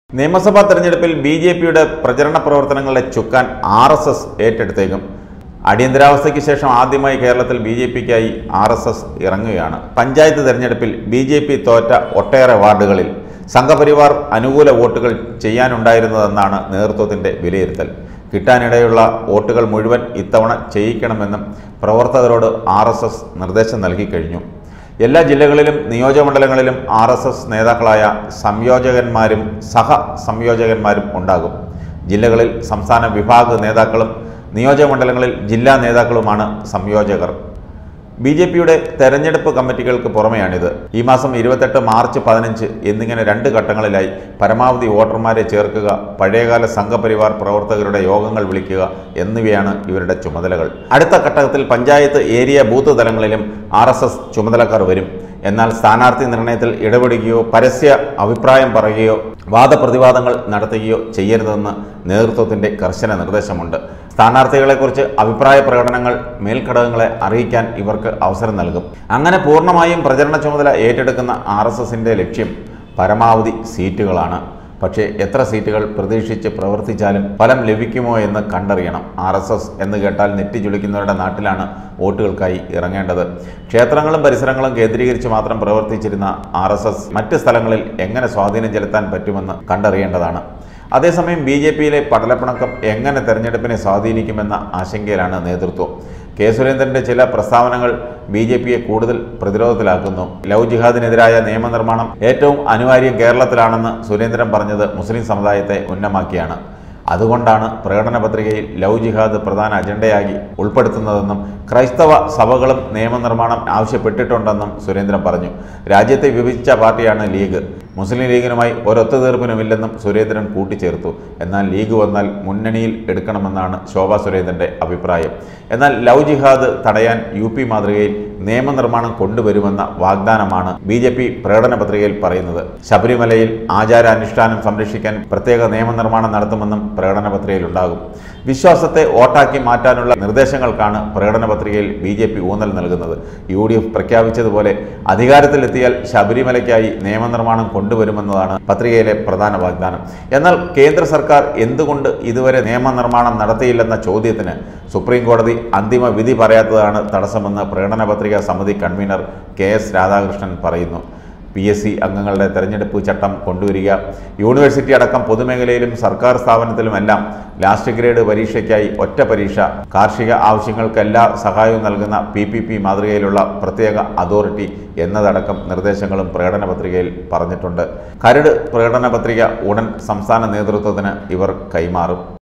നിയമസഭാ തെരഞ്ഞെടുപ്പിൽ B J പിയുടെ പ്രചരണ പ്രവർത്തനങ്ങളുടെ ചുക്കാൻ ആർ എസ് എസ് ഏറ്റെടുത്തേക്കും അടിയന്തരാവസ്ഥയ്ക്ക് ശേഷം ആദ്യമായി കേരളത്തിൽ ബി ജെ പിക്കായി ആർ എസ് എസ് ഇറങ്ങുകയാണ് പഞ്ചായത്ത് തെരഞ്ഞെടുപ്പിൽ ബി ജെ പി തോറ്റ ഒട്ടേറെ വാർഡുകളിൽ സംഘപരിവാർ അനുകൂല വോട്ടുകൾ ചെയ്യാനുണ്ടായിരുന്നതെന്നാണ് നേതൃത്വത്തിന്റെ വിലയിരുത്തൽ കിട്ടാനിടയുള്ള വോട്ടുകൾ മുഴുവൻ ഇത്തവണ ചെയ്യിക്കണമെന്നും പ്രവർത്തകരോട് ആർ നിർദ്ദേശം നൽകിക്കഴിഞ്ഞു എല്ലാ ജില്ലകളിലും നിയോജകമണ്ഡലങ്ങളിലും ആർ എസ് എസ് നേതാക്കളായ സംയോജകന്മാരും സഹ സംയോജകന്മാരും ഉണ്ടാകും ജില്ലകളിൽ സംസ്ഥാന വിഭാഗ നേതാക്കളും നിയോജകമണ്ഡലങ്ങളിൽ ജില്ലാ നേതാക്കളുമാണ് സംയോജകർ ബി ജെ പിയുടെ തെരഞ്ഞെടുപ്പ് കമ്മിറ്റികൾക്ക് പുറമെയാണിത് ഈ മാസം ഇരുപത്തെട്ട് മാർച്ച് പതിനഞ്ച് എന്നിങ്ങനെ രണ്ട് ഘട്ടങ്ങളിലായി പരമാവധി വോട്ടർമാരെ ചേർക്കുക പഴയകാല സംഘപരിവാർ പ്രവർത്തകരുടെ യോഗങ്ങൾ വിളിക്കുക എന്നിവയാണ് ഇവരുടെ ചുമതലകൾ അടുത്ത ഘട്ടത്തിൽ പഞ്ചായത്ത് ഏരിയ ബൂത്ത് തലങ്ങളിലും ആർ ചുമതലക്കാർ വരും എന്നാൽ സ്ഥാനാർത്ഥി നിർണയത്തിൽ ഇടപെടുകയോ പരസ്യ അഭിപ്രായം പറയുകയോ വാദപ്രതിവാദങ്ങൾ നടത്തുകയോ ചെയ്യരുതെന്ന് നേതൃത്വത്തിന്റെ കർശന നിർദ്ദേശമുണ്ട് സ്ഥാനാർത്ഥികളെക്കുറിച്ച് അഭിപ്രായ പ്രകടനങ്ങൾ മേൽഘടകങ്ങളെ അറിയിക്കാൻ ഇവർക്ക് അവസരം നൽകും അങ്ങനെ പൂർണ്ണമായും പ്രചരണ ചുമതല ഏറ്റെടുക്കുന്ന ആർ ലക്ഷ്യം പരമാവധി സീറ്റുകളാണ് പക്ഷേ എത്ര സീറ്റുകൾ പ്രതീക്ഷിച്ച് പ്രവർത്തിച്ചാലും ഫലം ലഭിക്കുമോ എന്ന് കണ്ടറിയണം ആർ എസ് എസ് എന്ന് കേട്ടാൽ നെറ്റിച്ചുളിക്കുന്നവരുടെ നാട്ടിലാണ് വോട്ടുകൾക്കായി ഇറങ്ങേണ്ടത് ക്ഷേത്രങ്ങളും പരിസരങ്ങളും കേന്ദ്രീകരിച്ച് മാത്രം പ്രവർത്തിച്ചിരുന്ന ആർ എസ് എസ് മറ്റ് സ്ഥലങ്ങളിൽ എങ്ങനെ സ്വാധീനം ചെലുത്താൻ പറ്റുമെന്ന് കണ്ടറിയേണ്ടതാണ് അതേസമയം ബി ജെ പിയിലെ പടലപ്പിണക്കം എങ്ങനെ തെരഞ്ഞെടുപ്പിനെ സ്വാധീനിക്കുമെന്ന ആശങ്കയിലാണ് നേതൃത്വം കെ സുരേന്ദ്രന്റെ ചില പ്രസ്താവനകൾ ബി ജെ പിയെ കൂടുതൽ പ്രതിരോധത്തിലാക്കുന്നു ലവ് ജിഹാദിനെതിരായ നിയമനിർമ്മാണം ഏറ്റവും അനിവാര്യം കേരളത്തിലാണെന്ന് സുരേന്ദ്രൻ പറഞ്ഞത് മുസ്ലിം സമുദായത്തെ ഉന്നമാക്കിയാണ് അതുകൊണ്ടാണ് പ്രകടന പത്രികയിൽ ലവ് ജിഹാദ് പ്രധാന അജണ്ടയായി ഉൾപ്പെടുത്തുന്നതെന്നും ക്രൈസ്തവ സഭകളും നിയമനിർമ്മാണം ആവശ്യപ്പെട്ടിട്ടുണ്ടെന്നും സുരേന്ദ്രൻ പറഞ്ഞു രാജ്യത്തെ വിഭജിച്ച പാർട്ടിയാണ് ലീഗ് മുസ്ലിം ലീഗിനുമായി ഒരൊത്തുതീർപ്പിനുമില്ലെന്നും സുരേന്ദ്രൻ കൂട്ടിച്ചേർത്തു എന്നാൽ ലീഗ് വന്നാൽ മുന്നണിയിൽ എടുക്കണമെന്നാണ് ശോഭാ സുരേന്ദ്രന്റെ അഭിപ്രായം എന്നാൽ ലവ് ജിഹാദ് തടയാൻ യു പി മാതൃകയിൽ നിയമനിർമ്മാണം കൊണ്ടുവരുമെന്ന വാഗ്ദാനമാണ് ബി ജെ പി പ്രകടന പത്രികയിൽ പറയുന്നത് ശബരിമലയിൽ ആചാരാനുഷ്ഠാനം സംരക്ഷിക്കാൻ പ്രത്യേക നിയമനിർമ്മാണം നടത്തുമെന്നും പ്രകടന പത്രികയിലുണ്ടാകും വിശ്വാസത്തെ വോട്ടാക്കി മാറ്റാനുള്ള നിർദ്ദേശങ്ങൾക്കാണ് പ്രകടന പത്രികയിൽ ബി ജെ പി ഊന്നൽ നൽകുന്നത് യു ഡി എഫ് പ്രഖ്യാപിച്ചതുപോലെ അധികാരത്തിലെത്തിയാൽ ശബരിമലയ്ക്കായി നിയമനിർമ്മാണം കൊണ്ടുവരുമെന്നതാണ് പത്രികയിലെ പ്രധാന വാഗ്ദാനം എന്നാൽ കേന്ദ്ര സർക്കാർ എന്തുകൊണ്ട് ഇതുവരെ നിയമനിർമ്മാണം നടത്തിയില്ലെന്ന ചോദ്യത്തിന് സുപ്രീം കോടതി അന്തിമ വിധി പറയാത്തതാണ് തടസ്സമെന്ന് പ്രകടന പത്രിക സമിതി കൺവീനർ കെ എസ് രാധാകൃഷ്ണൻ പറയുന്നു പി എസ് സി അംഗങ്ങളുടെ തെരഞ്ഞെടുപ്പ് ചട്ടം കൊണ്ടുവരിക യൂണിവേഴ്സിറ്റി അടക്കം പൊതുമേഖലയിലും സർക്കാർ സ്ഥാപനത്തിലുമെല്ലാം ലാസ്റ്റ് ഗ്രേഡ് പരീക്ഷയ്ക്കായി ഒറ്റ പരീക്ഷ കാർഷിക ആവശ്യങ്ങൾക്ക് എല്ലാ സഹായവും നൽകുന്ന പി പി പി മാതൃകയിലുള്ള പ്രത്യേക അതോറിറ്റി എന്നതടക്കം നിർദ്ദേശങ്ങളും പ്രകടന പത്രികയിൽ പറഞ്ഞിട്ടുണ്ട് കരട് പ്രകടന പത്രിക ഉടൻ സംസ്ഥാന നേതൃത്വത്തിന് ഇവർ കൈമാറും